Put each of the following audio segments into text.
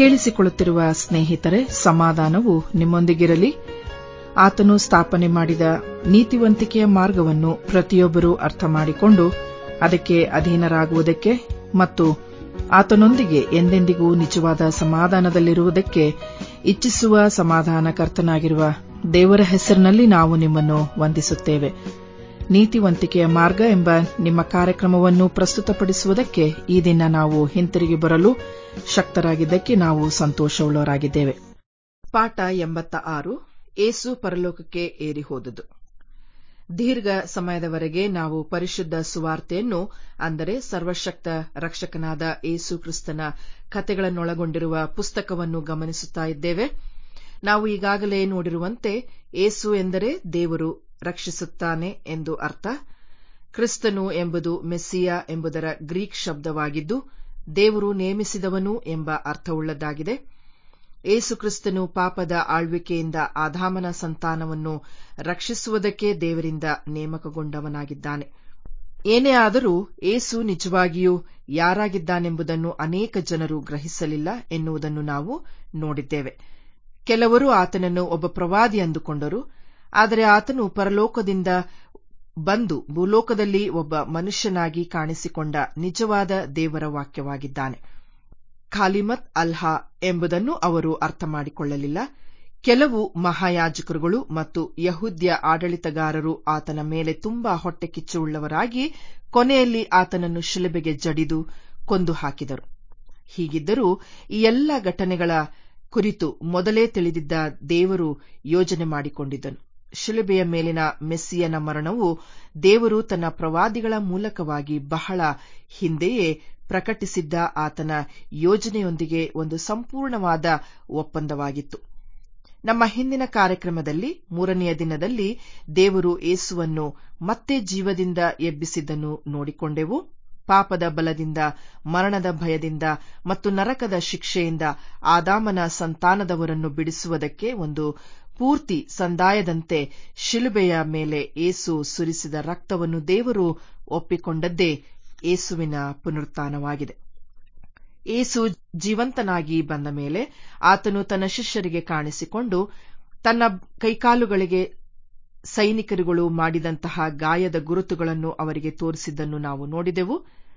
ಕೇಳಿಸಿಕೊಳ್ಳುತ್ತಿರುವ ಸ್ನೇಹಿತರೆ ಸಮಾಧಾನವು ನಿಮ್ಮೊಂದಿಗಿರಲಿ ಆತನು ಸ್ಥಾಪನೆ ಮಾಡಿದ ನೀತಿವಂತಿಕೆಯ ಮಾರ್ಗವನ್ನು ಪ್ರತಿಯೊಬ್ಬರೂ ಅರ್ಥ ಮಾಡಿಕೊಂಡು ಅದಕ್ಕೆ ಅಧೀನರಾಗುವುದಕ್ಕೆ ಮತ್ತು ಆತನೊಂದಿಗೆ ಎಂದೆಂದಿಗೂ ನಿಜವಾದ ಸಮಾಧಾನದಲ್ಲಿರುವುದಕ್ಕೆ ಇಚ್ಛಿಸುವ ಸಮಾಧಾನಕರ್ತನಾಗಿರುವ ದೇವರ ಹೆಸರಿನಲ್ಲಿ ನಾವು ನಿಮ್ಮನ್ನು ವಂದಿಸುತ್ತೇವೆ ನೀತಿವಂತಿಕೆಯ ಮಾರ್ಗ ಎಂಬ ನಿಮ್ಮ ಕಾರ್ಯಕ್ರಮವನ್ನು ಪ್ರಸ್ತುತಪಡಿಸುವುದಕ್ಕೆ ಈ ದಿನ ನಾವು ಹಿಂತಿರುಗಿ ಬರಲು ಶಕ್ತರಾಗಿದ್ದಕ್ಕೆ ನಾವು ಸಂತೋಷವುಳ್ಳವರಾಗಿದ್ದೇವೆ ಪಾಠ ಎಂಬತ್ತ ಆರು ಏಸು ಪರಲೋಕಕ್ಕೆ ಏರಿ ಹೋದುದು ದೀರ್ಘ ಸಮಯದವರೆಗೆ ನಾವು ಪರಿಶುದ್ಧ ಸುವಾರ್ತೆಯನ್ನು ಅಂದರೆ ಸರ್ವಶಕ್ತ ರಕ್ಷಕನಾದ ಏಸು ಕ್ರಿಸ್ತನ ಕತೆಗಳನ್ನೊಳಗೊಂಡಿರುವ ಪುಸ್ತಕವನ್ನು ಗಮನಿಸುತ್ತಾ ಇದ್ದೇವೆ ನಾವು ಈಗಾಗಲೇ ನೋಡಿರುವಂತೆ ಏಸು ಎಂದರೆ ದೇವರು ರಕ್ಷಿಸುತ್ತಾನೆ ಎಂದು ಅರ್ಥ ಕ್ರಿಸ್ತನು ಎಂಬುದು ಮೆಸ್ಸಿಯಾ ಎಂಬುದರ ಗ್ರೀಕ್ ಶಬ್ದವಾಗಿದ್ದು ದೇವರು ನೇಮಿಸಿದವನು ಎಂಬ ಅರ್ಥವುಳ್ಳದ್ದಾಗಿದೆ ಏಸು ಕ್ರಿಸ್ತನು ಪಾಪದ ಆಳ್ವಿಕೆಯಿಂದ ಆದಾಮನ ಸಂತಾನವನ್ನು ರಕ್ಷಿಸುವುದಕ್ಕೆ ದೇವರಿಂದ ನೇಮಕಗೊಂಡವನಾಗಿದ್ದಾನೆ ಏನೇ ಆದರೂ ಏಸು ನಿಜವಾಗಿಯೂ ಯಾರಾಗಿದ್ದಾನೆಂಬುದನ್ನು ಅನೇಕ ಜನರು ಗ್ರಹಿಸಲಿಲ್ಲ ಎನ್ನುವುದನ್ನು ನಾವು ನೋಡಿದ್ದೇವೆ ಕೆಲವರು ಆತನನ್ನು ಒಬ್ಬ ಪ್ರವಾದಿ ಅಂದುಕೊಂಡರು ಆದರೆ ಆತನು ಪರಲೋಕದಿಂದ ಬಂದು ಭೂಲೋಕದಲ್ಲಿ ಒಬ್ಬ ಮನುಷ್ಯನಾಗಿ ಕಾಣಿಸಿಕೊಂಡ ನಿಜವಾದ ದೇವರ ವಾಕ್ಯವಾಗಿದ್ದಾನೆ ಖಾಲಿಮತ್ ಅಲ್ಹಾ ಎಂಬುದನ್ನು ಅವರು ಅರ್ಥ ಮಾಡಿಕೊಳ್ಳಲಿಲ್ಲ ಕೆಲವು ಮಹಾಯಾಜಕರುಗಳು ಮತ್ತು ಯಹುದ್ಯ ಆಡಳಿತಗಾರರು ಆತನ ಮೇಲೆ ತುಂಬಾ ಹೊಟ್ಟೆಕಿಚ್ಚುಳ್ಳವರಾಗಿ ಕೊನೆಯಲ್ಲಿ ಆತನನ್ನು ಶಿಲುಬೆಗೆ ಜಡಿದು ಕೊಂದು ಹಾಕಿದರು ಹೀಗಿದ್ದರೂ ಈ ಎಲ್ಲ ಘಟನೆಗಳ ಕುರಿತು ಮೊದಲೇ ತಿಳಿದಿದ್ದ ದೇವರು ಯೋಜನೆ ಮಾಡಿಕೊಂಡಿದ್ದನು ಶಿಲುಬೆಯ ಮೇಲಿನ ಮೆಸ್ಸಿಯನ ಮರಣವು ದೇವರು ತನ್ನ ಪ್ರವಾದಿಗಳ ಮೂಲಕವಾಗಿ ಬಹಳ ಹಿಂದೆಯೇ ಪ್ರಕಟಿಸಿದ್ದ ಆತನ ಯೋಜನೆಯೊಂದಿಗೆ ಒಂದು ಸಂಪೂರ್ಣವಾದ ಒಪ್ಪಂದವಾಗಿತ್ತು ನಮ್ಮ ಹಿಂದಿನ ಕಾರ್ಯಕ್ರಮದಲ್ಲಿ ಮೂರನೆಯ ದಿನದಲ್ಲಿ ದೇವರು ಏಸುವನ್ನು ಮತ್ತೆ ಜೀವದಿಂದ ಎಬ್ಬಿಸಿದ್ದನ್ನು ನೋಡಿಕೊಂಡೆವು ಪಾಪದ ಬಲದಿಂದ ಮರಣದ ಭಯದಿಂದ ಮತ್ತು ನರಕದ ಶಿಕ್ಷೆಯಿಂದ ಆದಾಮನ ಸಂತಾನದವರನ್ನು ಬಿಡಿಸುವುದಕ್ಕೆ ಒಂದು ಪೂರ್ತಿ ಸಂದಾಯದಂತೆ ಶಿಲುಬೆಯ ಮೇಲೆ ಏಸು ಸುರಿಸಿದ ರಕ್ತವನ್ನು ದೇವರು ಒಪ್ಪಿಕೊಂಡದ್ದೇ ಏಸುವಿನ ಪುನರುತ್ಥಾನವಾಗಿದೆ ಏಸು ಜೀವಂತನಾಗಿ ಬಂದ ಮೇಲೆ ಆತನು ತನ್ನ ಶಿಷ್ಯರಿಗೆ ಕಾಣಿಸಿಕೊಂಡು ತನ್ನ ಕೈಕಾಲುಗಳಿಗೆ ಸೈನಿಕರುಗಳು ಮಾಡಿದಂತಹ ಗಾಯದ ಗುರುತುಗಳನ್ನು ಅವರಿಗೆ ತೋರಿಸಿದ್ದನ್ನು ನಾವು ನೋಡಿದೆವು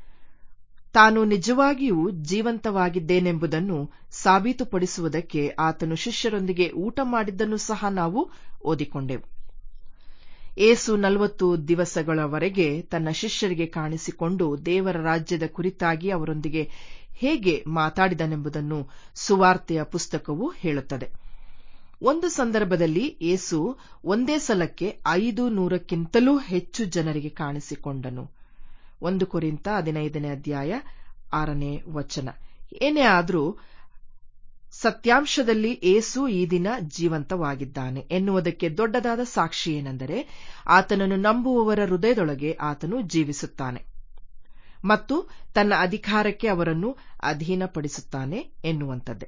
ತಾನು ನಿಜವಾಗಿಯೂ ಜೀವಂತವಾಗಿದ್ದೇನೆಂಬುದನ್ನು ಸಾಬೀತುಪಡಿಸುವುದಕ್ಕೆ ಆತನು ಶಿಷ್ಯರೊಂದಿಗೆ ಊಟ ಮಾಡಿದ್ದನ್ನು ಸಹ ನಾವು ಓದಿಕೊಂಡೆವು ಏಸು ನಲವತ್ತು ದಿವಸಗಳವರೆಗೆ ತನ್ನ ಶಿಷ್ಯರಿಗೆ ಕಾಣಿಸಿಕೊಂಡು ದೇವರ ರಾಜ್ಯದ ಕುರಿತಾಗಿ ಅವರೊಂದಿಗೆ ಹೇಗೆ ಮಾತಾಡಿದನೆಂಬುದನ್ನು ಸುವಾರ್ತೆಯ ಪುಸ್ತಕವು ಹೇಳುತ್ತದೆ ಒಂದು ಸಂದರ್ಭದಲ್ಲಿ ಏಸು ಒಂದೇ ಸಲಕ್ಕೆ ಐದು ನೂರಕ್ಕಿಂತಲೂ ಹೆಚ್ಚು ಜನರಿಗೆ ಕಾಣಿಸಿಕೊಂಡನು ಒಂದು ಕುರಿತ ಹದಿನೈದನೇ ಅಧ್ಯಾಯ ಆರನೇ ವಚನ ಏನೇ ಆದರೂ ಸತ್ಯಾಂಶದಲ್ಲಿ ಏಸು ಈ ದಿನ ಜೀವಂತವಾಗಿದ್ದಾನೆ ಎನ್ನುವುದಕ್ಕೆ ದೊಡ್ಡದಾದ ಸಾಕ್ಷಿ ಏನೆಂದರೆ ಆತನನ್ನು ನಂಬುವವರ ಹೃದಯದೊಳಗೆ ಆತನು ಜೀವಿಸುತ್ತಾನೆ ಮತ್ತು ತನ್ನ ಅಧಿಕಾರಕ್ಕೆ ಅವರನ್ನು ಅಧೀನಪಡಿಸುತ್ತಾನೆ ಎನ್ನುವಂಥದ್ದೇ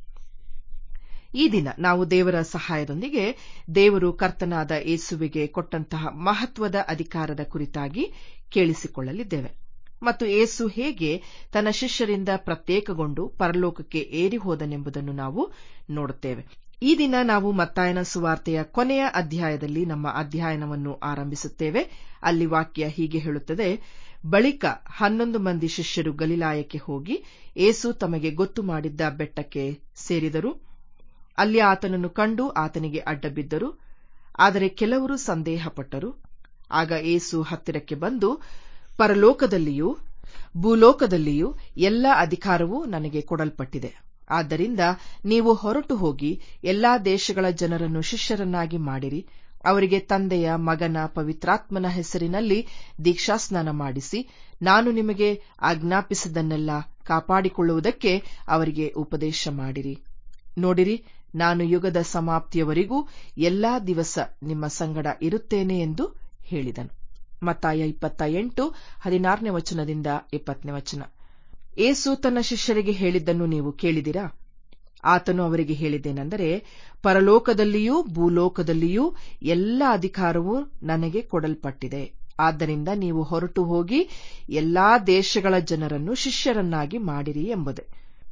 ಈ ದಿನ ನಾವು ದೇವರ ಸಹಾಯದೊಂದಿಗೆ ದೇವರು ಕರ್ತನಾದ ಏಸುವಿಗೆ ಕೊಟ್ಟಂತಹ ಮಹತ್ವದ ಅಧಿಕಾರದ ಕುರಿತಾಗಿ ಕೇಳಿಸಿಕೊಳ್ಳಲಿದ್ದೇವೆ ಮತ್ತು ಏಸು ಹೇಗೆ ತನ್ನ ಶಿಷ್ಯರಿಂದ ಪ್ರತ್ಯೇಕಗೊಂಡು ಪರಲೋಕಕ್ಕೆ ಏರಿ ಹೋದನೆಂಬುದನ್ನು ನಾವು ನೋಡುತ್ತೇವೆ ಈ ದಿನ ನಾವು ಮತ್ತಾಯನ ಸುವಾರ್ತೆಯ ಕೊನೆಯ ಅಧ್ಯಾಯದಲ್ಲಿ ನಮ್ಮ ಅಧ್ಯಯನವನ್ನು ಆರಂಭಿಸುತ್ತೇವೆ ಅಲ್ಲಿ ವಾಕ್ಯ ಹೀಗೆ ಹೇಳುತ್ತದೆ ಬಳಿಕ ಹನ್ನೊಂದು ಮಂದಿ ಶಿಷ್ಯರು ಗಲಿಲಾಯಕ್ಕೆ ಹೋಗಿ ಏಸು ತಮಗೆ ಗೊತ್ತು ಮಾಡಿದ್ದ ಬೆಟ್ಟಕ್ಕೆ ಸೇರಿದರು ಅಲ್ಲಿ ಆತನನ್ನು ಕಂಡು ಆತನಿಗೆ ಅಡ್ಡಬಿದ್ದರು ಆದರೆ ಕೆಲವರು ಸಂದೇಹಪಟ್ಟರು ಆಗ ಏಸು ಹತ್ತಿರಕ್ಕೆ ಬಂದು ಪರಲೋಕದಲ್ಲಿಯೂ ಭೂಲೋಕದಲ್ಲಿಯೂ ಎಲ್ಲ ಅಧಿಕಾರವೂ ನನಗೆ ಕೊಡಲ್ಪಟ್ಟಿದೆ ಆದ್ದರಿಂದ ನೀವು ಹೊರಟು ಹೋಗಿ ಎಲ್ಲಾ ದೇಶಗಳ ಜನರನ್ನು ಶಿಷ್ಯರನ್ನಾಗಿ ಮಾಡಿರಿ ಅವರಿಗೆ ತಂದೆಯ ಮಗನ ಪವಿತ್ರಾತ್ಮನ ಹೆಸರಿನಲ್ಲಿ ದೀಕ್ಷಾಸ್ನಾನ ಮಾಡಿಸಿ ನಾನು ನಿಮಗೆ ಆಜ್ಞಾಪಿಸಿದ್ದನ್ನೆಲ್ಲ ಕಾಪಾಡಿಕೊಳ್ಳುವುದಕ್ಕೆ ಅವರಿಗೆ ಉಪದೇಶ ಮಾಡಿರಿ ನೋಡಿರಿ ನಾನು ಯುಗದ ಸಮಾಪ್ತಿಯವರೆಗೂ ಎಲ್ಲಾ ದಿವಸ ನಿಮ್ಮ ಸಂಗಡ ಇರುತ್ತೇನೆ ಎಂದು ಹೇಳಿದನು ಮತ್ತಾಯ ಇಪ್ಪತ್ತ ಎಂಟು ಹದಿನಾರನೇ ವಚನದಿಂದ ಇಪ್ಪತ್ತನೇ ವಚನ ಏಸು ತನ್ನ ಶಿಷ್ಯರಿಗೆ ಹೇಳಿದ್ದನ್ನು ನೀವು ಕೇಳಿದಿರಾ ಆತನು ಅವರಿಗೆ ಹೇಳಿದ್ದೇನೆಂದರೆ ಪರಲೋಕದಲ್ಲಿಯೂ ಭೂಲೋಕದಲ್ಲಿಯೂ ಎಲ್ಲ ಅಧಿಕಾರವೂ ನನಗೆ ಕೊಡಲ್ಪಟ್ಟಿದೆ ಆದ್ದರಿಂದ ನೀವು ಹೊರಟು ಹೋಗಿ ಎಲ್ಲಾ ದೇಶಗಳ ಜನರನ್ನು ಶಿಷ್ಯರನ್ನಾಗಿ ಮಾಡಿರಿ ಎಂಬುದೇ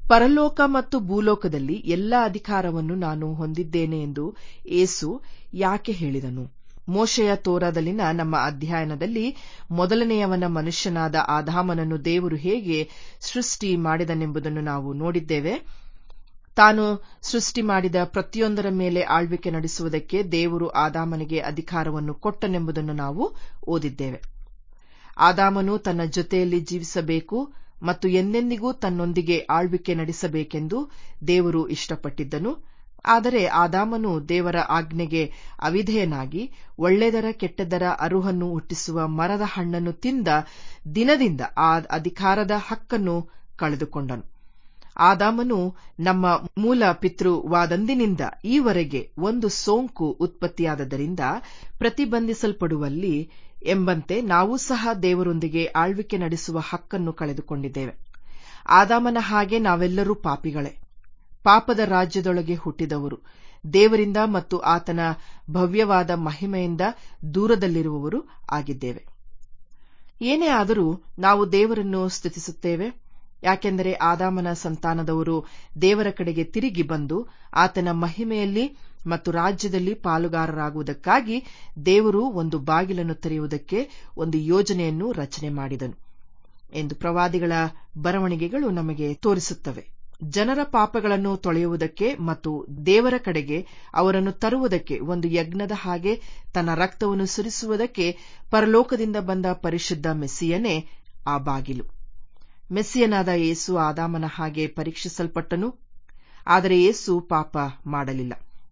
ಪರಲೋಕ ಮತ್ತು ಭೂಲೋಕದಲ್ಲಿ ಎಲ್ಲಾ ಅಧಿಕಾರವನ್ನು ನಾನು ಹೊಂದಿದ್ದೇನೆ ಎಂದು ಏಸು ಯಾಕೆ ಹೇಳಿದನು ಮೋಶೆಯ ತೋರಾದಲ್ಲಿನ ನಮ್ಮ ಅಧ್ಯಯನದಲ್ಲಿ ಮೊದಲನೆಯವನ ಮನುಷ್ಯನಾದ ಆದಾಮನನ್ನು ದೇವರು ಹೇಗೆ ಸೃಷ್ಟಿ ಮಾಡಿದನೆಂಬುದನ್ನು ನಾವು ನೋಡಿದ್ದೇವೆ ತಾನು ಸೃಷ್ಟಿ ಮಾಡಿದ ಪ್ರತಿಯೊಂದರ ಮೇಲೆ ಆಳ್ವಿಕೆ ನಡೆಸುವುದಕ್ಕೆ ದೇವರು ಆದಾಮನಿಗೆ ಅಧಿಕಾರವನ್ನು ಕೊಟ್ಟನೆಂಬುದನ್ನು ನಾವು ಓದಿದ್ದೇವೆ ಆದಾಮನು ತನ್ನ ಜೊತೆಯಲ್ಲಿ ಜೀವಿಸಬೇಕು ಮತ್ತು ಎಂದೆಂದಿಗೂ ತನ್ನೊಂದಿಗೆ ಆಳ್ವಿಕೆ ನಡೆಸಬೇಕೆಂದು ದೇವರು ಇಷ್ಟಪಟ್ಟಿದ್ದನು ಆದರೆ ಆದಾಮನು ದೇವರ ಆಜ್ಞೆಗೆ ಅವಿಧೇಯನಾಗಿ ಒಳ್ಳೆದರ ಕೆಟ್ಟದರ ಅರುಹನ್ನು ಹುಟ್ಟಿಸುವ ಮರದ ಹಣ್ಣನ್ನು ತಿಂದ ದಿನದಿಂದ ಆ ಅಧಿಕಾರದ ಹಕ್ಕನ್ನು ಕಳೆದುಕೊಂಡನು ಆದಾಮನು ನಮ್ಮ ಮೂಲ ಪಿತೃವಾದಂದಿನಿಂದ ಈವರೆಗೆ ಒಂದು ಸೋಂಕು ಉತ್ಪತ್ತಿಯಾದದರಿಂದ ಪ್ರತಿಬಂಧಿಸಲ್ಪಡುವಲ್ಲಿ ಎಂಬಂತೆ ನಾವು ಸಹ ದೇವರೊಂದಿಗೆ ಆಳ್ವಿಕೆ ನಡೆಸುವ ಹಕ್ಕನ್ನು ಕಳೆದುಕೊಂಡಿದ್ದೇವೆ ಆದಾಮನ ಹಾಗೆ ನಾವೆಲ್ಲರೂ ಪಾಪಿಗಳೇ ಪಾಪದ ರಾಜ್ಯದೊಳಗೆ ಹುಟ್ಟಿದವರು ದೇವರಿಂದ ಮತ್ತು ಆತನ ಭವ್ಯವಾದ ಮಹಿಮೆಯಿಂದ ದೂರದಲ್ಲಿರುವವರು ಆಗಿದ್ದೇವೆ ಏನೇ ಆದರೂ ನಾವು ದೇವರನ್ನು ಸ್ತುತಿಸುತ್ತೇವೆ ಯಾಕೆಂದರೆ ಆದಾಮನ ಸಂತಾನದವರು ದೇವರ ಕಡೆಗೆ ತಿರುಗಿ ಬಂದು ಆತನ ಮಹಿಮೆಯಲ್ಲಿ ಮತ್ತು ರಾಜ್ಯದಲ್ಲಿ ಪಾಲುಗಾರರಾಗುವುದಕ್ಕಾಗಿ ದೇವರು ಒಂದು ಬಾಗಿಲನ್ನು ತೆರೆಯುವುದಕ್ಕೆ ಒಂದು ಯೋಜನೆಯನ್ನು ರಚನೆ ಮಾಡಿದನು ಎಂದು ಪ್ರವಾದಿಗಳ ಬರವಣಿಗೆಗಳು ನಮಗೆ ತೋರಿಸುತ್ತವೆ ಜನರ ಪಾಪಗಳನ್ನು ತೊಳೆಯುವುದಕ್ಕೆ ಮತ್ತು ದೇವರ ಕಡೆಗೆ ಅವರನ್ನು ತರುವುದಕ್ಕೆ ಒಂದು ಯಜ್ಞದ ಹಾಗೆ ತನ್ನ ರಕ್ತವನ್ನು ಸುರಿಸುವುದಕ್ಕೆ ಪರಲೋಕದಿಂದ ಬಂದ ಪರಿಶುದ್ಧ ಮೆಸ್ಸಿಯನೇ ಆ ಬಾಗಿಲು ಮೆಸ್ಸಿಯನಾದ ಯೇಸು ಆದಾಮನ ಹಾಗೆ ಪರೀಕ್ಷಿಸಲ್ಪಟ್ಟನು ಆದರೆ ಯೇಸು ಪಾಪ ಮಾಡಲಿಲ್ಲ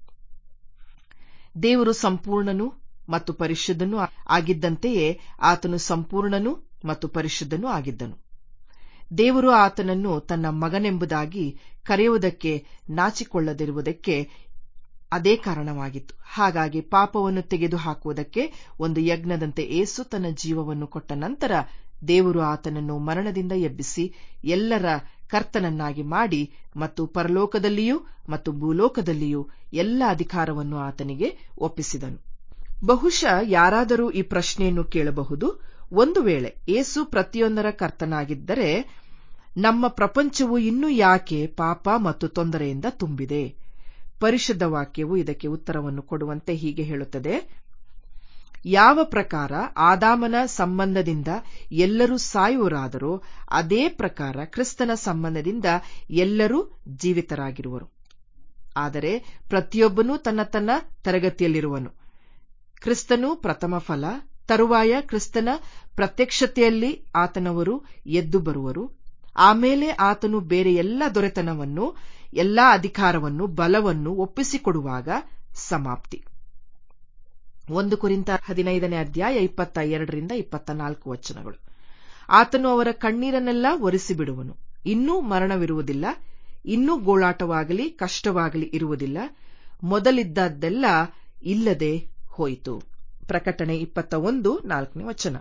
ದೇವರು ಸಂಪೂರ್ಣನು ಮತ್ತು ಪರಿಶುದ್ಧನೂ ಆಗಿದ್ದಂತೆಯೇ ಆತನು ಸಂಪೂರ್ಣನು ಮತ್ತು ಪರಿಶುದ್ಧನೂ ಆಗಿದ್ದನು ದೇವರು ಆತನನ್ನು ತನ್ನ ಮಗನೆಂಬುದಾಗಿ ಕರೆಯುವುದಕ್ಕೆ ನಾಚಿಕೊಳ್ಳದಿರುವುದಕ್ಕೆ ಅದೇ ಕಾರಣವಾಗಿತ್ತು ಹಾಗಾಗಿ ಪಾಪವನ್ನು ತೆಗೆದುಹಾಕುವುದಕ್ಕೆ ಒಂದು ಯಜ್ಞದಂತೆ ಏಸು ತನ್ನ ಜೀವವನ್ನು ಕೊಟ್ಟ ನಂತರ ದೇವರು ಆತನನ್ನು ಮರಣದಿಂದ ಎಬ್ಬಿಸಿ ಎಲ್ಲರ ಕರ್ತನನ್ನಾಗಿ ಮಾಡಿ ಮತ್ತು ಪರಲೋಕದಲ್ಲಿಯೂ ಮತ್ತು ಭೂಲೋಕದಲ್ಲಿಯೂ ಎಲ್ಲ ಅಧಿಕಾರವನ್ನು ಆತನಿಗೆ ಒಪ್ಪಿಸಿದನು ಬಹುಶಃ ಯಾರಾದರೂ ಈ ಪ್ರಶ್ನೆಯನ್ನು ಕೇಳಬಹುದು ಒಂದು ವೇಳೆ ಏಸು ಪ್ರತಿಯೊಂದರ ಕರ್ತನಾಗಿದ್ದರೆ ನಮ್ಮ ಪ್ರಪಂಚವು ಇನ್ನೂ ಯಾಕೆ ಪಾಪ ಮತ್ತು ತೊಂದರೆಯಿಂದ ತುಂಬಿದೆ ಪರಿಶುದ್ಧ ವಾಕ್ಯವು ಇದಕ್ಕೆ ಉತ್ತರವನ್ನು ಕೊಡುವಂತೆ ಹೀಗೆ ಹೇಳುತ್ತದೆ ಯಾವ ಪ್ರಕಾರ ಆದಾಮನ ಸಂಬಂಧದಿಂದ ಎಲ್ಲರೂ ಸಾಯುವರಾದರೋ ಅದೇ ಪ್ರಕಾರ ಕ್ರಿಸ್ತನ ಸಂಬಂಧದಿಂದ ಎಲ್ಲರೂ ಜೀವಿತರಾಗಿರುವರು ಆದರೆ ಪ್ರತಿಯೊಬ್ಬನೂ ತನ್ನ ತನ್ನ ತರಗತಿಯಲ್ಲಿರುವನು ಕ್ರಿಸ್ತನು ಪ್ರಥಮ ಫಲ ತರುವಾಯ ಕ್ರಿಸ್ತನ ಪ್ರತ್ಯಕ್ಷತೆಯಲ್ಲಿ ಆತನವರು ಎದ್ದು ಬರುವರು ಆಮೇಲೆ ಆತನು ಬೇರೆ ಎಲ್ಲ ದೊರೆತನವನ್ನು ಎಲ್ಲಾ ಅಧಿಕಾರವನ್ನು ಬಲವನ್ನು ಒಪ್ಪಿಸಿಕೊಡುವಾಗ ಸಮಾಪ್ತಿ ಒಂದು ಕುರಿತ ಹದಿನೈದನೇ ಅಧ್ಯಾಯ ಇಪ್ಪತ್ತ ಎರಡರಿಂದ ಇಪ್ಪತ್ತ ನಾಲ್ಕು ವಚನಗಳು ಆತನು ಅವರ ಕಣ್ಣೀರನ್ನೆಲ್ಲ ಒರೆಸಿಬಿಡುವನು ಇನ್ನೂ ಮರಣವಿರುವುದಿಲ್ಲ ಇನ್ನೂ ಗೋಳಾಟವಾಗಲಿ ಕಷ್ಟವಾಗಲಿ ಇರುವುದಿಲ್ಲ ಮೊದಲಿದ್ದದ್ದೆಲ್ಲ ಇಲ್ಲದೆ ಹೋಯಿತು ಪ್ರಕಟಣೆ ಇಪ್ಪತ್ತ ಒಂದು ನಾಲ್ಕನೇ ವಚನ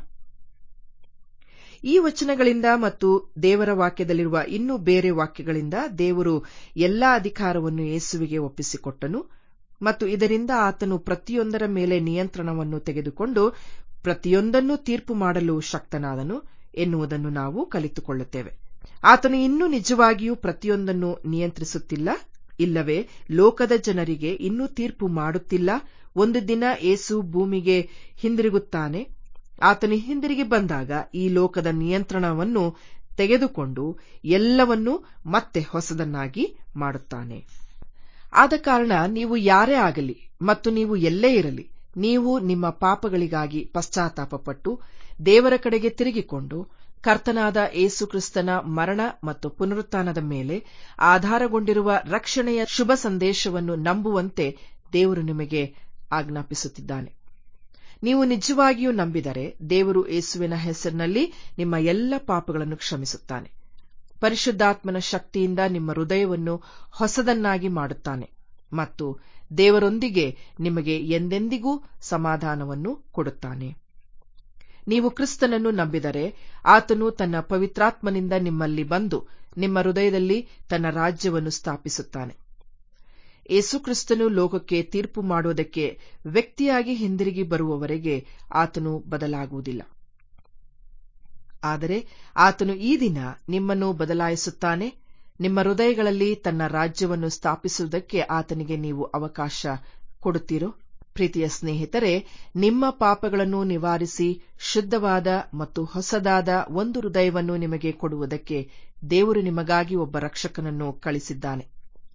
ಈ ವಚನಗಳಿಂದ ಮತ್ತು ದೇವರ ವಾಕ್ಯದಲ್ಲಿರುವ ಇನ್ನೂ ಬೇರೆ ವಾಕ್ಯಗಳಿಂದ ದೇವರು ಎಲ್ಲಾ ಅಧಿಕಾರವನ್ನು ಯೇಸುವಿಗೆ ಒಪ್ಪಿಸಿಕೊಟ್ಟನು ಮತ್ತು ಇದರಿಂದ ಆತನು ಪ್ರತಿಯೊಂದರ ಮೇಲೆ ನಿಯಂತ್ರಣವನ್ನು ತೆಗೆದುಕೊಂಡು ಪ್ರತಿಯೊಂದನ್ನು ತೀರ್ಪು ಮಾಡಲು ಶಕ್ತನಾದನು ಎನ್ನುವುದನ್ನು ನಾವು ಕಲಿತುಕೊಳ್ಳುತ್ತೇವೆ ಆತನು ಇನ್ನೂ ನಿಜವಾಗಿಯೂ ಪ್ರತಿಯೊಂದನ್ನು ನಿಯಂತ್ರಿಸುತ್ತಿಲ್ಲ ಇಲ್ಲವೇ ಲೋಕದ ಜನರಿಗೆ ಇನ್ನೂ ತೀರ್ಪು ಮಾಡುತ್ತಿಲ್ಲ ಒಂದು ದಿನ ಏಸು ಭೂಮಿಗೆ ಹಿಂದಿರುಗುತ್ತಾನೆ ಆತನು ಹಿಂದಿರುಗಿ ಬಂದಾಗ ಈ ಲೋಕದ ನಿಯಂತ್ರಣವನ್ನು ತೆಗೆದುಕೊಂಡು ಎಲ್ಲವನ್ನೂ ಮತ್ತೆ ಹೊಸದನ್ನಾಗಿ ಮಾಡುತ್ತಾನೆ ಆದ ಕಾರಣ ನೀವು ಯಾರೇ ಆಗಲಿ ಮತ್ತು ನೀವು ಎಲ್ಲೇ ಇರಲಿ ನೀವು ನಿಮ್ಮ ಪಾಪಗಳಿಗಾಗಿ ಪಶ್ಚಾತ್ತಾಪಪಟ್ಟು ದೇವರ ಕಡೆಗೆ ತಿರುಗಿಕೊಂಡು ಕರ್ತನಾದ ಏಸುಕ್ರಿಸ್ತನ ಮರಣ ಮತ್ತು ಪುನರುತ್ಥಾನದ ಮೇಲೆ ಆಧಾರಗೊಂಡಿರುವ ರಕ್ಷಣೆಯ ಶುಭ ಸಂದೇಶವನ್ನು ನಂಬುವಂತೆ ದೇವರು ನಿಮಗೆ ಆಜ್ಞಾಪಿಸುತ್ತಿದ್ದಾನೆ ನೀವು ನಿಜವಾಗಿಯೂ ನಂಬಿದರೆ ದೇವರು ಯೇಸುವಿನ ಹೆಸರಿನಲ್ಲಿ ನಿಮ್ಮ ಎಲ್ಲ ಪಾಪಗಳನ್ನು ಕ್ಷಮಿಸುತ್ತಾನೆ ಪರಿಶುದ್ಧಾತ್ಮನ ಶಕ್ತಿಯಿಂದ ನಿಮ್ಮ ಹೃದಯವನ್ನು ಹೊಸದನ್ನಾಗಿ ಮಾಡುತ್ತಾನೆ ಮತ್ತು ದೇವರೊಂದಿಗೆ ನಿಮಗೆ ಎಂದೆಂದಿಗೂ ಸಮಾಧಾನವನ್ನು ಕೊಡುತ್ತಾನೆ ನೀವು ಕ್ರಿಸ್ತನನ್ನು ನಂಬಿದರೆ ಆತನು ತನ್ನ ಪವಿತ್ರಾತ್ಮನಿಂದ ನಿಮ್ಮಲ್ಲಿ ಬಂದು ನಿಮ್ಮ ಹೃದಯದಲ್ಲಿ ತನ್ನ ರಾಜ್ಯವನ್ನು ಸ್ಥಾಪಿಸುತ್ತಾನೆ ಯೇಸುಕ್ರಿಸ್ತನು ಲೋಕಕ್ಕೆ ತೀರ್ಪು ಮಾಡುವುದಕ್ಕೆ ವ್ಯಕ್ತಿಯಾಗಿ ಹಿಂದಿರುಗಿ ಬರುವವರೆಗೆ ಆತನು ಬದಲಾಗುವುದಿಲ್ಲ ಆದರೆ ಆತನು ಈ ದಿನ ನಿಮ್ಮನ್ನು ಬದಲಾಯಿಸುತ್ತಾನೆ ನಿಮ್ಮ ಹೃದಯಗಳಲ್ಲಿ ತನ್ನ ರಾಜ್ಯವನ್ನು ಸ್ಥಾಪಿಸುವುದಕ್ಕೆ ಆತನಿಗೆ ನೀವು ಅವಕಾಶ ಕೊಡುತ್ತೀರೋ ಪ್ರೀತಿಯ ಸ್ನೇಹಿತರೆ ನಿಮ್ಮ ಪಾಪಗಳನ್ನು ನಿವಾರಿಸಿ ಶುದ್ಧವಾದ ಮತ್ತು ಹೊಸದಾದ ಒಂದು ಹೃದಯವನ್ನು ನಿಮಗೆ ಕೊಡುವುದಕ್ಕೆ ದೇವರು ನಿಮಗಾಗಿ ಒಬ್ಬ ರಕ್ಷಕನನ್ನು ಕಳಿಸಿದ್ದಾನೆ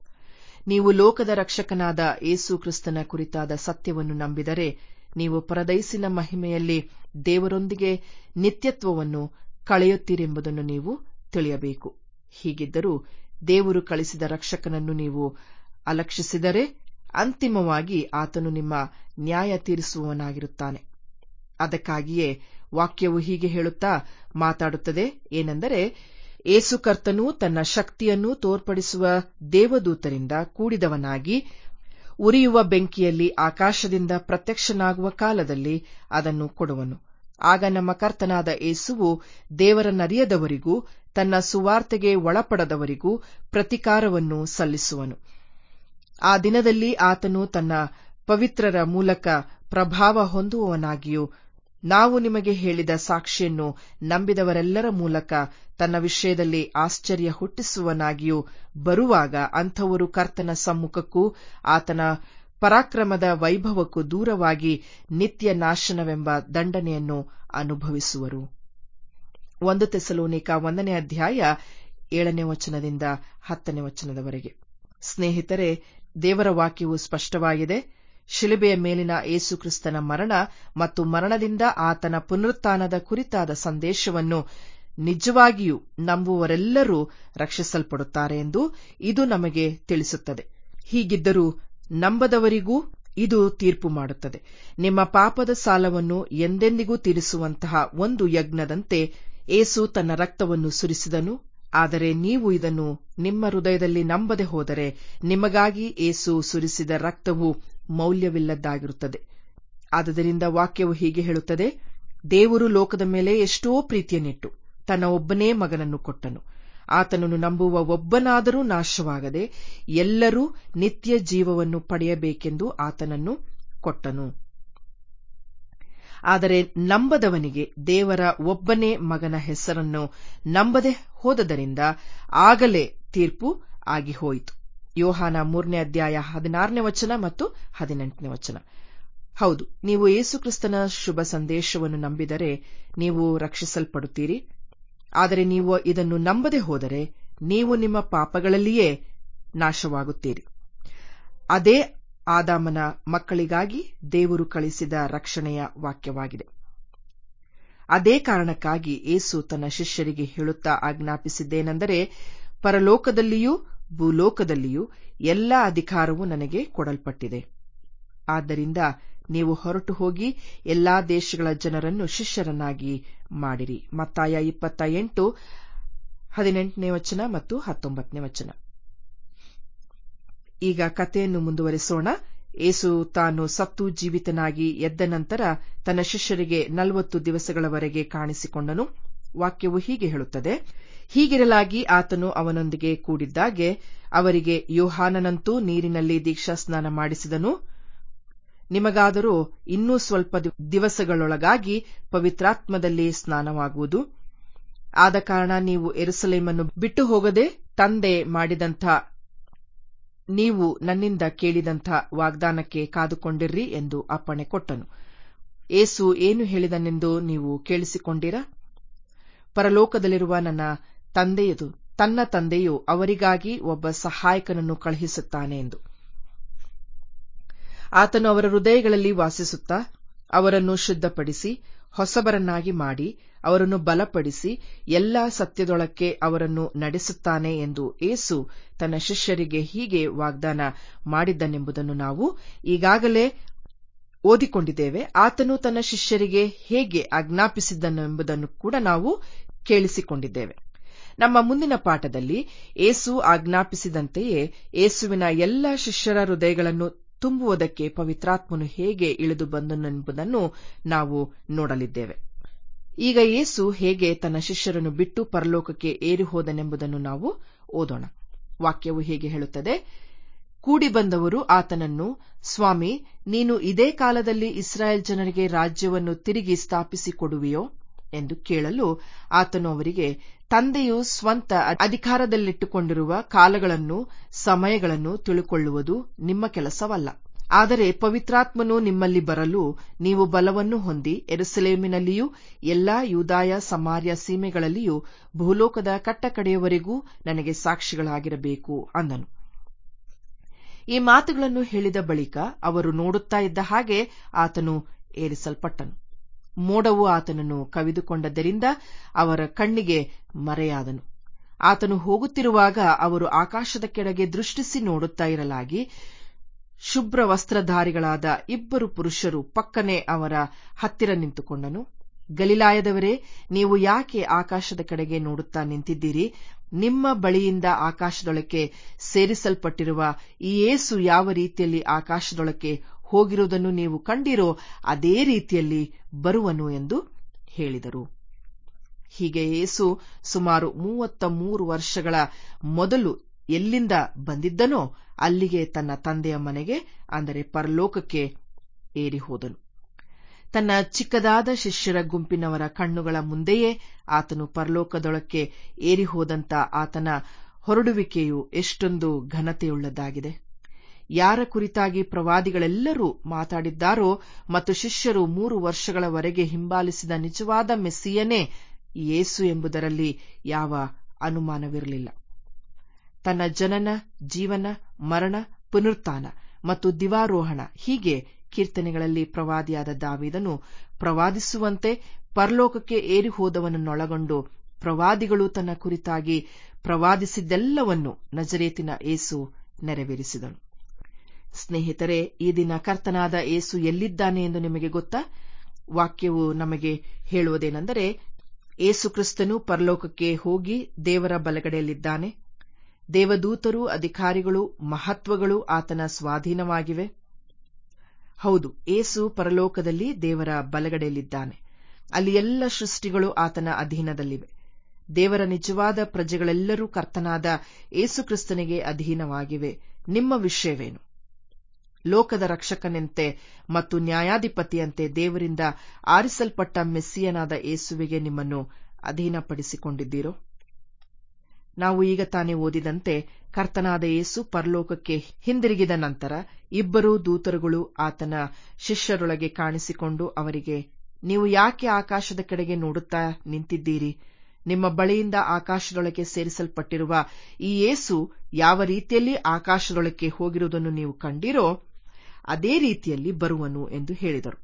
ನೀವು ಲೋಕದ ರಕ್ಷಕನಾದ ಏಸು ಕ್ರಿಸ್ತನ ಕುರಿತಾದ ಸತ್ಯವನ್ನು ನಂಬಿದರೆ ನೀವು ಪರದೈಸಿನ ಮಹಿಮೆಯಲ್ಲಿ ದೇವರೊಂದಿಗೆ ನಿತ್ಯತ್ವವನ್ನು ಕಳೆಯುತ್ತೀರೆಂಬುದನ್ನು ನೀವು ತಿಳಿಯಬೇಕು ಹೀಗಿದ್ದರೂ ದೇವರು ಕಳಿಸಿದ ರಕ್ಷಕನನ್ನು ನೀವು ಅಲಕ್ಷಿಸಿದರೆ ಅಂತಿಮವಾಗಿ ಆತನು ನಿಮ್ಮ ನ್ಯಾಯ ತೀರಿಸುವವನಾಗಿರುತ್ತಾನೆ ಅದಕ್ಕಾಗಿಯೇ ವಾಕ್ಯವು ಹೀಗೆ ಹೇಳುತ್ತಾ ಮಾತಾಡುತ್ತದೆ ಏನೆಂದರೆ ಏಸು ಕರ್ತನು ತನ್ನ ಶಕ್ತಿಯನ್ನು ತೋರ್ಪಡಿಸುವ ದೇವದೂತರಿಂದ ಕೂಡಿದವನಾಗಿ ಉರಿಯುವ ಬೆಂಕಿಯಲ್ಲಿ ಆಕಾಶದಿಂದ ಪ್ರತ್ಯಕ್ಷನಾಗುವ ಕಾಲದಲ್ಲಿ ಅದನ್ನು ಕೊಡುವನು ಆಗ ನಮ್ಮ ಕರ್ತನಾದ ಏಸುವು ದೇವರನ್ನರಿಯದವರಿಗೂ ತನ್ನ ಸುವಾರ್ತೆಗೆ ಒಳಪಡದವರಿಗೂ ಪ್ರತಿಕಾರವನ್ನು ಸಲ್ಲಿಸುವನು ಆ ದಿನದಲ್ಲಿ ಆತನು ತನ್ನ ಪವಿತ್ರರ ಮೂಲಕ ಪ್ರಭಾವ ಹೊಂದುವವನಾಗಿಯೂ ನಾವು ನಿಮಗೆ ಹೇಳಿದ ಸಾಕ್ಷಿಯನ್ನು ನಂಬಿದವರೆಲ್ಲರ ಮೂಲಕ ತನ್ನ ವಿಷಯದಲ್ಲಿ ಆಶ್ಚರ್ಯ ಹುಟ್ಟಿಸುವನಾಗಿಯೂ ಬರುವಾಗ ಅಂಥವರು ಕರ್ತನ ಸಮ್ಮುಖಕ್ಕೂ ಆತನ ಪರಾಕ್ರಮದ ವೈಭವಕ್ಕೂ ದೂರವಾಗಿ ನಿತ್ಯ ನಾಶನವೆಂಬ ದಂಡನೆಯನ್ನು ಅನುಭವಿಸುವರು ಒಂದು ತೆಸಲೋನಿಕ ಒಂದನೇ ಅಧ್ಯಾಯ ಏಳನೇ ವಚನದಿಂದ ಹತ್ತನೇ ವಚನದವರೆಗೆ ಸ್ನೇಹಿತರೆ ದೇವರ ವಾಕ್ಯವು ಸ್ಪಷ್ಟವಾಗಿದೆ ಶಿಲುಬೆಯ ಮೇಲಿನ ಏಸುಕ್ರಿಸ್ತನ ಮರಣ ಮತ್ತು ಮರಣದಿಂದ ಆತನ ಪುನರುತ್ಥಾನದ ಕುರಿತಾದ ಸಂದೇಶವನ್ನು ನಿಜವಾಗಿಯೂ ನಂಬುವವರೆಲ್ಲರೂ ರಕ್ಷಿಸಲ್ಪಡುತ್ತಾರೆ ಎಂದು ಇದು ನಮಗೆ ತಿಳಿಸುತ್ತದೆ ಹೀಗಿದ್ದರೂ ನಂಬದವರಿಗೂ ಇದು ತೀರ್ಪು ಮಾಡುತ್ತದೆ ನಿಮ್ಮ ಪಾಪದ ಸಾಲವನ್ನು ಎಂದೆಂದಿಗೂ ತೀರಿಸುವಂತಹ ಒಂದು ಯಜ್ಞದಂತೆ ಏಸು ತನ್ನ ರಕ್ತವನ್ನು ಸುರಿಸಿದನು ಆದರೆ ನೀವು ಇದನ್ನು ನಿಮ್ಮ ಹೃದಯದಲ್ಲಿ ನಂಬದೆ ಹೋದರೆ ನಿಮಗಾಗಿ ಏಸು ಸುರಿಸಿದ ರಕ್ತವು ಮೌಲ್ಯವಿಲ್ಲದ್ದಾಗಿರುತ್ತದೆ ಆದುದರಿಂದ ವಾಕ್ಯವು ಹೀಗೆ ಹೇಳುತ್ತದೆ ದೇವರು ಲೋಕದ ಮೇಲೆ ಎಷ್ಟೋ ಪ್ರೀತಿಯನ್ನಿಟ್ಟು ತನ್ನ ಒಬ್ಬನೇ ಮಗನನ್ನು ಕೊಟ್ಟನು ಆತನನ್ನು ನಂಬುವ ಒಬ್ಬನಾದರೂ ನಾಶವಾಗದೆ ಎಲ್ಲರೂ ನಿತ್ಯ ಜೀವವನ್ನು ಪಡೆಯಬೇಕೆಂದು ಆತನನ್ನು ಕೊಟ್ಟನು ಆದರೆ ನಂಬದವನಿಗೆ ದೇವರ ಒಬ್ಬನೇ ಮಗನ ಹೆಸರನ್ನು ನಂಬದೆ ಹೋದದರಿಂದ ಆಗಲೇ ತೀರ್ಪು ಆಗಿ ಹೋಯಿತು ಯೋಹಾನ ಮೂರನೇ ಅಧ್ಯಾಯ ಹದಿನಾರನೇ ವಚನ ಮತ್ತು ಹದಿನೆಂಟನೇ ವಚನ ಹೌದು ನೀವು ಯೇಸುಕ್ರಿಸ್ತನ ಶುಭ ಸಂದೇಶವನ್ನು ನಂಬಿದರೆ ನೀವು ರಕ್ಷಿಸಲ್ಪಡುತ್ತೀರಿ ಆದರೆ ನೀವು ಇದನ್ನು ನಂಬದೆ ಹೋದರೆ ನೀವು ನಿಮ್ಮ ಪಾಪಗಳಲ್ಲಿಯೇ ನಾಶವಾಗುತ್ತೀರಿ ಅದೇ ಆದಾಮನ ಮಕ್ಕಳಿಗಾಗಿ ದೇವರು ಕಳಿಸಿದ ರಕ್ಷಣೆಯ ವಾಕ್ಯವಾಗಿದೆ ಅದೇ ಕಾರಣಕ್ಕಾಗಿ ಏಸು ತನ್ನ ಶಿಷ್ಯರಿಗೆ ಹೇಳುತ್ತಾ ಆಜ್ಞಾಪಿಸಿದ್ದೇನೆಂದರೆ ಪರಲೋಕದಲ್ಲಿಯೂ ಭೂಲೋಕದಲ್ಲಿಯೂ ಎಲ್ಲ ಅಧಿಕಾರವು ನನಗೆ ಕೊಡಲ್ಪಟ್ಟಿದೆ ಆದ್ದರಿಂದ ನೀವು ಹೊರಟು ಹೋಗಿ ಎಲ್ಲಾ ದೇಶಗಳ ಜನರನ್ನು ಶಿಷ್ಯರನ್ನಾಗಿ ಮಾಡಿರಿ ಮತ್ತಾಯ ಇಪ್ಪತ್ತ ಎಂಟು ಹದಿನೆಂಟನೇ ವಚನ ಮತ್ತು ಹತ್ತೊಂಬತ್ತನೇ ವಚನ ಈಗ ಕಥೆಯನ್ನು ಮುಂದುವರಿಸೋಣ ಏಸು ತಾನು ಸತ್ತು ಜೀವಿತನಾಗಿ ಎದ್ದ ನಂತರ ತನ್ನ ಶಿಷ್ಯರಿಗೆ ನಲವತ್ತು ದಿವಸಗಳವರೆಗೆ ಕಾಣಿಸಿಕೊಂಡನು ವಾಕ್ಯವು ಹೀಗೆ ಹೇಳುತ್ತದೆ ಹೀಗಿರಲಾಗಿ ಆತನು ಅವನೊಂದಿಗೆ ಕೂಡಿದ್ದಾಗೆ ಅವರಿಗೆ ಯೋಹಾನನಂತೂ ನೀರಿನಲ್ಲಿ ದೀಕ್ಷಾಸ್ನಾನ ಮಾಡಿಸಿದನು ನಿಮಗಾದರೂ ಇನ್ನೂ ಸ್ವಲ್ಪ ದಿವಸಗಳೊಳಗಾಗಿ ಪವಿತ್ರಾತ್ಮದಲ್ಲಿ ಸ್ನಾನವಾಗುವುದು ಆದ ಕಾರಣ ನೀವು ಎರುಸಲೇಮನ್ನು ಬಿಟ್ಟು ಹೋಗದೆ ತಂದೆ ಮಾಡಿದಂಥ ನೀವು ನನ್ನಿಂದ ಕೇಳಿದಂಥ ವಾಗ್ದಾನಕ್ಕೆ ಕಾದುಕೊಂಡಿರ್ರಿ ಎಂದು ಅಪ್ಪಣೆ ಕೊಟ್ಟನು ಏಸು ಏನು ಹೇಳಿದನೆಂದು ನೀವು ಕೇಳಿಸಿಕೊಂಡಿರಾ ಪರಲೋಕದಲ್ಲಿರುವ ನನ್ನ ತಂದೆಯದು ತನ್ನ ತಂದೆಯು ಅವರಿಗಾಗಿ ಒಬ್ಬ ಸಹಾಯಕನನ್ನು ಕಳುಹಿಸುತ್ತಾನೆ ಎಂದು ಆತನು ಅವರ ಹೃದಯಗಳಲ್ಲಿ ವಾಸಿಸುತ್ತಾ ಅವರನ್ನು ಶುದ್ಧಪಡಿಸಿ ಹೊಸಬರನ್ನಾಗಿ ಮಾಡಿ ಅವರನ್ನು ಬಲಪಡಿಸಿ ಎಲ್ಲಾ ಸತ್ಯದೊಳಕ್ಕೆ ಅವರನ್ನು ನಡೆಸುತ್ತಾನೆ ಎಂದು ಏಸು ತನ್ನ ಶಿಷ್ಯರಿಗೆ ಹೀಗೆ ವಾಗ್ದಾನ ಮಾಡಿದ್ದನೆಂಬುದನ್ನು ನಾವು ಈಗಾಗಲೇ ಓದಿಕೊಂಡಿದ್ದೇವೆ ಆತನು ತನ್ನ ಶಿಷ್ಯರಿಗೆ ಹೇಗೆ ಆಜ್ಞಾಪಿಸಿದ್ದನೆಂಬುದನ್ನು ಕೂಡ ನಾವು ಕೇಳಿಸಿಕೊಂಡಿದ್ದೇವೆ ನಮ್ಮ ಮುಂದಿನ ಪಾಠದಲ್ಲಿ ಏಸು ಆಜ್ಞಾಪಿಸಿದಂತೆಯೇ ಏಸುವಿನ ಎಲ್ಲ ಶಿಷ್ಯರ ಹೃದಯಗಳನ್ನು ತುಂಬುವುದಕ್ಕೆ ಪವಿತ್ರಾತ್ಮನು ಹೇಗೆ ಇಳಿದು ಬಂದನೆಂಬುದನ್ನು ನಾವು ನೋಡಲಿದ್ದೇವೆ ಈಗ ಯೇಸು ಹೇಗೆ ತನ್ನ ಶಿಷ್ಯರನ್ನು ಬಿಟ್ಟು ಪರಲೋಕಕ್ಕೆ ಏರಿ ಹೋದನೆಂಬುದನ್ನು ನಾವು ಓದೋಣ ವಾಕ್ಯವು ಹೇಗೆ ಹೇಳುತ್ತದೆ ಕೂಡಿ ಬಂದವರು ಆತನನ್ನು ಸ್ವಾಮಿ ನೀನು ಇದೇ ಕಾಲದಲ್ಲಿ ಇಸ್ರಾಯೇಲ್ ಜನರಿಗೆ ರಾಜ್ಯವನ್ನು ತಿರುಗಿ ಸ್ಥಾಪಿಸಿಕೊಡುವೆಯೋ ಎಂದು ಕೇಳಲು ಆತನು ಅವರಿಗೆ ತಂದೆಯು ಸ್ವಂತ ಅಧಿಕಾರದಲ್ಲಿಟ್ಟುಕೊಂಡಿರುವ ಕಾಲಗಳನ್ನು ಸಮಯಗಳನ್ನು ತಿಳುಕೊಳ್ಳುವುದು ನಿಮ್ಮ ಕೆಲಸವಲ್ಲ ಆದರೆ ಪವಿತ್ರಾತ್ಮನು ನಿಮ್ಮಲ್ಲಿ ಬರಲು ನೀವು ಬಲವನ್ನು ಹೊಂದಿ ಎರುಸಲೇಮಿನಲ್ಲಿಯೂ ಎಲ್ಲಾ ಯೂದಾಯ ಸಮಾರ್ಯ ಸೀಮೆಗಳಲ್ಲಿಯೂ ಭೂಲೋಕದ ಕಟ್ಟಕಡೆಯವರೆಗೂ ನನಗೆ ಸಾಕ್ಷಿಗಳಾಗಿರಬೇಕು ಅಂದನು ಈ ಮಾತುಗಳನ್ನು ಹೇಳಿದ ಬಳಿಕ ಅವರು ನೋಡುತ್ತಾ ಇದ್ದ ಹಾಗೆ ಆತನು ಏರಿಸಲ್ಪಟ್ಟನು ಮೋಡವು ಆತನನ್ನು ಕವಿದುಕೊಂಡದ್ದರಿಂದ ಅವರ ಕಣ್ಣಿಗೆ ಮರೆಯಾದನು ಆತನು ಹೋಗುತ್ತಿರುವಾಗ ಅವರು ಆಕಾಶದ ಕೆಳಗೆ ದೃಷ್ಟಿಸಿ ನೋಡುತ್ತಾ ಇರಲಾಗಿ ಶುಭ್ರ ವಸ್ತ್ರಧಾರಿಗಳಾದ ಇಬ್ಬರು ಪುರುಷರು ಪಕ್ಕನೆ ಅವರ ಹತ್ತಿರ ನಿಂತುಕೊಂಡನು ಗಲಿಲಾಯದವರೇ ನೀವು ಯಾಕೆ ಆಕಾಶದ ಕಡೆಗೆ ನೋಡುತ್ತಾ ನಿಂತಿದ್ದೀರಿ ನಿಮ್ಮ ಬಳಿಯಿಂದ ಆಕಾಶದೊಳಕ್ಕೆ ಸೇರಿಸಲ್ಪಟ್ಟಿರುವ ಈ ಏಸು ಯಾವ ರೀತಿಯಲ್ಲಿ ಆಕಾಶದೊಳಕ್ಕೆ ಹೋಗಿರುವುದನ್ನು ನೀವು ಕಂಡಿರೋ ಅದೇ ರೀತಿಯಲ್ಲಿ ಬರುವನು ಎಂದು ಹೇಳಿದರು ಹೀಗೆ ಏಸು ಸುಮಾರು ಮೂವತ್ತ ಮೂರು ವರ್ಷಗಳ ಮೊದಲು ಎಲ್ಲಿಂದ ಬಂದಿದ್ದನೋ ಅಲ್ಲಿಗೆ ತನ್ನ ತಂದೆಯ ಮನೆಗೆ ಅಂದರೆ ಪರಲೋಕಕ್ಕೆ ಏರಿ ಹೋದನು ತನ್ನ ಚಿಕ್ಕದಾದ ಶಿಷ್ಯರ ಗುಂಪಿನವರ ಕಣ್ಣುಗಳ ಮುಂದೆಯೇ ಆತನು ಪರಲೋಕದೊಳಕ್ಕೆ ಏರಿ ಹೋದಂತ ಆತನ ಹೊರಡುವಿಕೆಯು ಎಷ್ಟೊಂದು ಘನತೆಯುಳ್ಳದ್ದಾಗಿದೆ ಯಾರ ಕುರಿತಾಗಿ ಪ್ರವಾದಿಗಳೆಲ್ಲರೂ ಮಾತಾಡಿದ್ದಾರೋ ಮತ್ತು ಶಿಷ್ಯರು ಮೂರು ವರ್ಷಗಳವರೆಗೆ ಹಿಂಬಾಲಿಸಿದ ನಿಜವಾದ ಮೆಸ್ಸಿಯನೇ ಯೇಸು ಎಂಬುದರಲ್ಲಿ ಯಾವ ಅನುಮಾನವಿರಲಿಲ್ಲ ತನ್ನ ಜನನ ಜೀವನ ಮರಣ ಪುನರುತ್ಥಾನ ಮತ್ತು ದಿವಾರೋಹಣ ಹೀಗೆ ಕೀರ್ತನೆಗಳಲ್ಲಿ ಪ್ರವಾದಿಯಾದ ದಾವಿದನು ಪ್ರವಾದಿಸುವಂತೆ ಪರಲೋಕಕ್ಕೆ ಏರಿ ಹೋದವನನ್ನೊಳಗೊಂಡು ಪ್ರವಾದಿಗಳು ತನ್ನ ಕುರಿತಾಗಿ ಪ್ರವಾದಿಸಿದ್ದೆಲ್ಲವನ್ನು ನಜರೇತಿನ ಏಸು ನೆರವೇರಿಸಿದನು ಸ್ನೇಹಿತರೆ ಈ ದಿನ ಕರ್ತನಾದ ಏಸು ಎಲ್ಲಿದ್ದಾನೆ ಎಂದು ನಿಮಗೆ ಗೊತ್ತಾ ವಾಕ್ಯವು ನಮಗೆ ಹೇಳುವುದೇನೆಂದರೆ ಏಸು ಕ್ರಿಸ್ತನು ಪರಲೋಕಕ್ಕೆ ಹೋಗಿ ದೇವರ ಬಲಗಡೆಯಲ್ಲಿದ್ದಾನೆ ದೇವದೂತರು ಅಧಿಕಾರಿಗಳು ಮಹತ್ವಗಳು ಆತನ ಸ್ವಾಧೀನವಾಗಿವೆ ಹೌದು ಏಸು ಪರಲೋಕದಲ್ಲಿ ದೇವರ ಬಲಗಡೆಯಲ್ಲಿದ್ದಾನೆ ಅಲ್ಲಿ ಎಲ್ಲ ಸೃಷ್ಟಿಗಳು ಆತನ ಅಧೀನದಲ್ಲಿವೆ ದೇವರ ನಿಜವಾದ ಪ್ರಜೆಗಳೆಲ್ಲರೂ ಕರ್ತನಾದ ಏಸು ಕ್ರಿಸ್ತನಿಗೆ ಅಧೀನವಾಗಿವೆ ನಿಮ್ಮ ವಿಷಯವೇನು ಲೋಕದ ರಕ್ಷಕನಂತೆ ಮತ್ತು ನ್ಯಾಯಾಧಿಪತಿಯಂತೆ ದೇವರಿಂದ ಆರಿಸಲ್ಪಟ್ಟ ಮೆಸ್ಸಿಯನಾದ ಏಸುವಿಗೆ ನಿಮ್ಮನ್ನು ಅಧೀನಪಡಿಸಿಕೊಂಡಿದ್ದೀರೋ ನಾವು ಈಗ ತಾನೇ ಓದಿದಂತೆ ಕರ್ತನಾದ ಯೇಸು ಪರಲೋಕಕ್ಕೆ ಹಿಂದಿರುಗಿದ ನಂತರ ಇಬ್ಬರೂ ದೂತರುಗಳು ಆತನ ಶಿಷ್ಯರೊಳಗೆ ಕಾಣಿಸಿಕೊಂಡು ಅವರಿಗೆ ನೀವು ಯಾಕೆ ಆಕಾಶದ ಕಡೆಗೆ ನೋಡುತ್ತಾ ನಿಂತಿದ್ದೀರಿ ನಿಮ್ಮ ಬಳಿಯಿಂದ ಆಕಾಶದೊಳಗೆ ಸೇರಿಸಲ್ಪಟ್ಟಿರುವ ಈ ಯೇಸು ಯಾವ ರೀತಿಯಲ್ಲಿ ಆಕಾಶದೊಳಕ್ಕೆ ಹೋಗಿರುವುದನ್ನು ನೀವು ಕಂಡಿರೋ ಅದೇ ರೀತಿಯಲ್ಲಿ ಬರುವನು ಎಂದು ಹೇಳಿದರು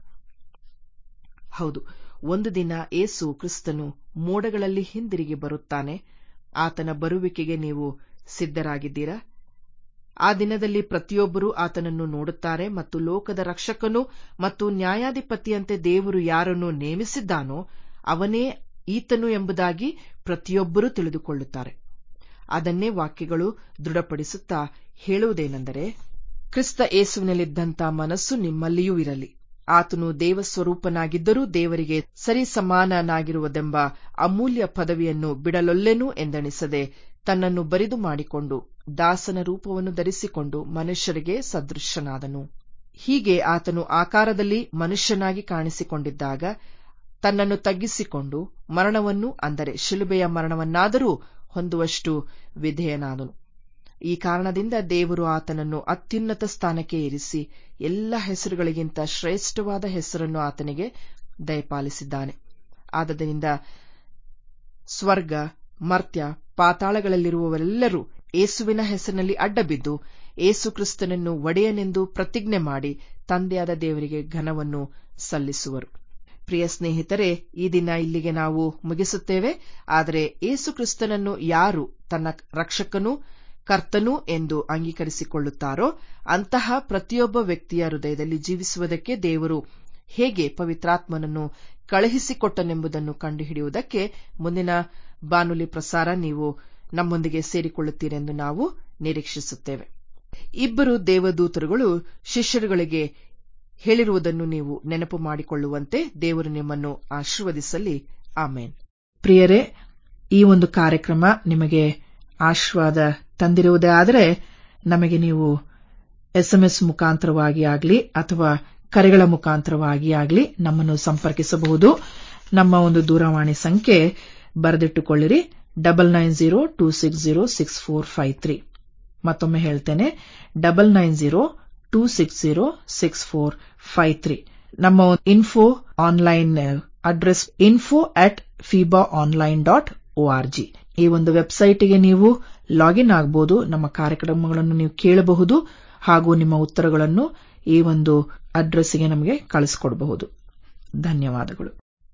ಹೌದು ಒಂದು ದಿನ ಏಸು ಕ್ರಿಸ್ತನು ಮೋಡಗಳಲ್ಲಿ ಹಿಂದಿರುಗಿ ಬರುತ್ತಾನೆ ಆತನ ಬರುವಿಕೆಗೆ ನೀವು ಸಿದ್ಧರಾಗಿದ್ದೀರಾ ಆ ದಿನದಲ್ಲಿ ಪ್ರತಿಯೊಬ್ಬರೂ ಆತನನ್ನು ನೋಡುತ್ತಾರೆ ಮತ್ತು ಲೋಕದ ರಕ್ಷಕನು ಮತ್ತು ನ್ಯಾಯಾಧಿಪತಿಯಂತೆ ದೇವರು ಯಾರನ್ನು ನೇಮಿಸಿದ್ದಾನೋ ಅವನೇ ಈತನು ಎಂಬುದಾಗಿ ಪ್ರತಿಯೊಬ್ಬರೂ ತಿಳಿದುಕೊಳ್ಳುತ್ತಾರೆ ಅದನ್ನೇ ವಾಕ್ಯಗಳು ದೃಢಪಡಿಸುತ್ತಾ ಹೇಳುವುದೇನೆಂದರೆ ಕ್ರಿಸ್ತ ಏಸುವಿನಲ್ಲಿದ್ದಂಥ ಮನಸ್ಸು ನಿಮ್ಮಲ್ಲಿಯೂ ಇರಲಿ ಆತನು ದೇವಸ್ವರೂಪನಾಗಿದ್ದರೂ ದೇವರಿಗೆ ಸರಿಸಮಾನನಾಗಿರುವುದೆಂಬ ಅಮೂಲ್ಯ ಪದವಿಯನ್ನು ಬಿಡಲೊಲ್ಲೆನು ಎಂದೆಣಿಸದೆ ತನ್ನನ್ನು ಬರಿದು ಮಾಡಿಕೊಂಡು ದಾಸನ ರೂಪವನ್ನು ಧರಿಸಿಕೊಂಡು ಮನುಷ್ಯರಿಗೆ ಸದೃಶನಾದನು ಹೀಗೆ ಆತನು ಆಕಾರದಲ್ಲಿ ಮನುಷ್ಯನಾಗಿ ಕಾಣಿಸಿಕೊಂಡಿದ್ದಾಗ ತನ್ನನ್ನು ತಗ್ಗಿಸಿಕೊಂಡು ಮರಣವನ್ನು ಅಂದರೆ ಶಿಲುಬೆಯ ಮರಣವನ್ನಾದರೂ ಹೊಂದುವಷ್ಟು ವಿಧೇಯನಾದನು ಈ ಕಾರಣದಿಂದ ದೇವರು ಆತನನ್ನು ಅತ್ಯುನ್ನತ ಸ್ಥಾನಕ್ಕೆ ಏರಿಸಿ ಎಲ್ಲ ಹೆಸರುಗಳಿಗಿಂತ ಶ್ರೇಷ್ಠವಾದ ಹೆಸರನ್ನು ಆತನಿಗೆ ದಯಪಾಲಿಸಿದ್ದಾನೆ ಆದ್ದರಿಂದ ಸ್ವರ್ಗ ಮರ್ತ್ಯ ಪಾತಾಳಗಳಲ್ಲಿರುವವರೆಲ್ಲರೂ ಏಸುವಿನ ಹೆಸರಿನಲ್ಲಿ ಅಡ್ಡಬಿದ್ದು ಏಸು ಕ್ರಿಸ್ತನನ್ನು ಒಡೆಯನೆಂದು ಪ್ರತಿಜ್ಞೆ ಮಾಡಿ ತಂದೆಯಾದ ದೇವರಿಗೆ ಘನವನ್ನು ಸಲ್ಲಿಸುವರು ಪ್ರಿಯ ಸ್ನೇಹಿತರೆ ಈ ದಿನ ಇಲ್ಲಿಗೆ ನಾವು ಮುಗಿಸುತ್ತೇವೆ ಆದರೆ ಏಸು ಕ್ರಿಸ್ತನನ್ನು ಯಾರು ತನ್ನ ರಕ್ಷಕನೂ ಕರ್ತನೂ ಎಂದು ಅಂಗೀಕರಿಸಿಕೊಳ್ಳುತ್ತಾರೋ ಅಂತಹ ಪ್ರತಿಯೊಬ್ಬ ವ್ಯಕ್ತಿಯ ಹೃದಯದಲ್ಲಿ ಜೀವಿಸುವುದಕ್ಕೆ ದೇವರು ಹೇಗೆ ಪವಿತ್ರಾತ್ಮನನ್ನು ಕಳುಹಿಸಿಕೊಟ್ಟನೆಂಬುದನ್ನು ಕಂಡುಹಿಡಿಯುವುದಕ್ಕೆ ಮುಂದಿನ ಬಾನುಲಿ ಪ್ರಸಾರ ನೀವು ನಮ್ಮೊಂದಿಗೆ ಸೇರಿಕೊಳ್ಳುತ್ತೀರೆಂದು ನಾವು ನಿರೀಕ್ಷಿಸುತ್ತೇವೆ ಇಬ್ಬರು ದೇವದೂತರುಗಳು ಶಿಷ್ಯರುಗಳಿಗೆ ಹೇಳಿರುವುದನ್ನು ನೀವು ನೆನಪು ಮಾಡಿಕೊಳ್ಳುವಂತೆ ದೇವರು ನಿಮ್ಮನ್ನು ಆಶೀರ್ವದಿಸಲಿ ಆಮೇನ್ ಪ್ರಿಯರೇ ಈ ಒಂದು ಕಾರ್ಯಕ್ರಮ ನಿಮಗೆ ಆಶೀರ್ವಾದ ತಂದಿರುವುದೇ ಆದರೆ ನಮಗೆ ನೀವು ಎಸ್ಎಂಎಸ್ ಮುಖಾಂತರವಾಗಿ ಆಗಲಿ ಅಥವಾ ಕರೆಗಳ ಮುಖಾಂತರವಾಗಿ ಆಗಲಿ ನಮ್ಮನ್ನು ಸಂಪರ್ಕಿಸಬಹುದು ನಮ್ಮ ಒಂದು ದೂರವಾಣಿ ಸಂಖ್ಯೆ ಬರೆದಿಟ್ಟುಕೊಳ್ಳಿರಿ double nine zero two six zero six four five three ಮತ್ತೊಮ್ಮೆ ಹೇಳ್ತೇನೆ double nine zero two six zero six four five three ನಮ್ಮ info online address info at fiba online dot O R G ಈ ಒಂದು ವೆಬ್ಸೈಟ್ಗೆ ನೀವು ಲಾಗಿನ್ ಆಗಬಹುದು ನಮ್ಮ ಕಾರ್ಯಕ್ರಮಗಳನ್ನು ನೀವು ಕೇಳಬಹುದು ಹಾಗೂ ನಿಮ್ಮ ಉತ್ತರಗಳನ್ನು ಈ ಒಂದು ಅಡ್ರೆಸ್ಗೆ ನಮಗೆ ಕಳಿಸಿಕೊಡಬಹುದು ಧನ್ಯವಾದಗಳು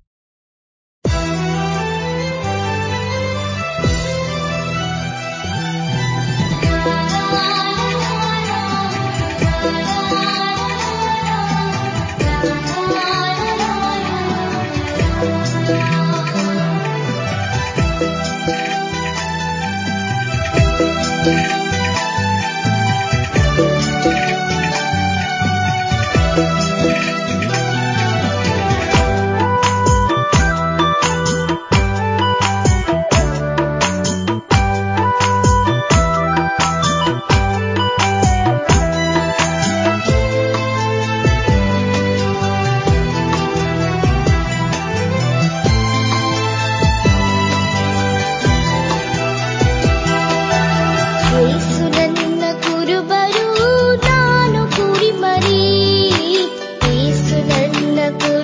ಯೇಸು ನನ್ನ ಕುರುಬರು ನಾನು ಕುರಿಮರಿ ಯೇಸು ನನ್ನ ಕುರುಬರು